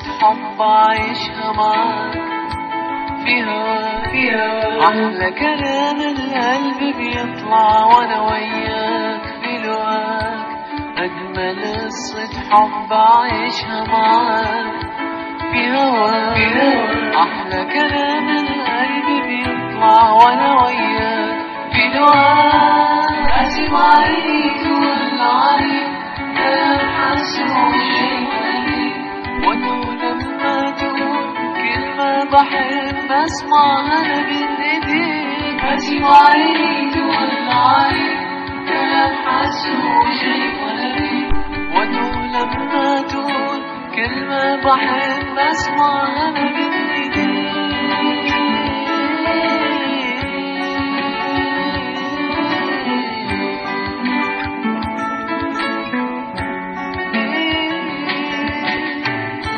حب عايشها معاك في هواك في هواك أحلى كلام القلب بيطلع وأنا وياك في لقاك أجمل قصة حب عايشها معاك في هواك في هواك أحلى كلام القلب بيطلع وأنا وياك في لقاك قاسم عليك ولا عليك كلام حاسه شيء وأنه لما تقول كلمة بحب أسمعها أنا بين إيديك قاسم عليك ولا عليك كلام حاسه شيء وأنه لما تقول كلمة بحب أسمعها أنا بين إيديك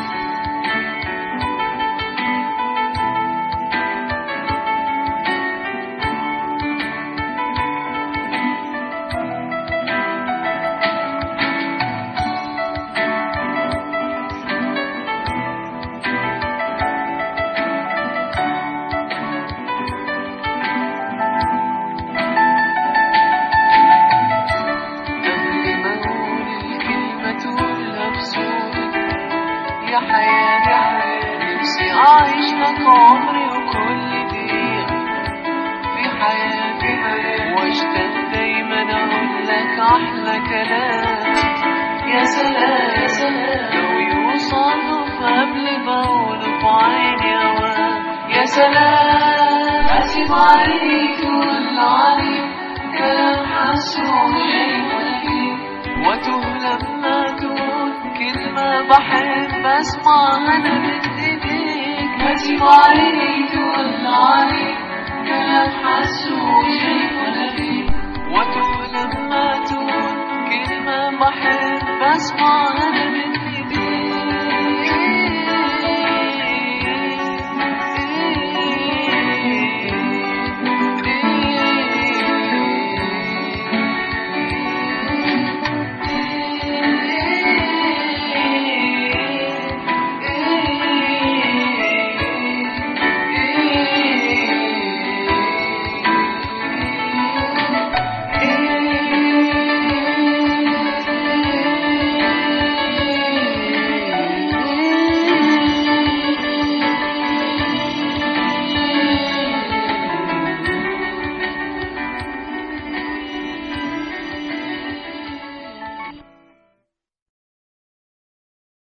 قبل ما اقول الكلمة تقولها بصوتك يا حياة يا حياة نفسي أعيش لك عمري وكل دقيقة في حياتي واشتاق دايما أقول لك أحلى كلام يا سلام يا سلام لو يوصف قبل بقوله في عيني أوام يا سلام أسيب عليك ولا عليك كلام حاسه شيء واتوه لما تقول كلمة بحب اسمعها انا من ايديك اسيب عليك ولا عليك كلام حاسه شيء ولا فيك واتوه لما تقول كلمة بحب اسمعها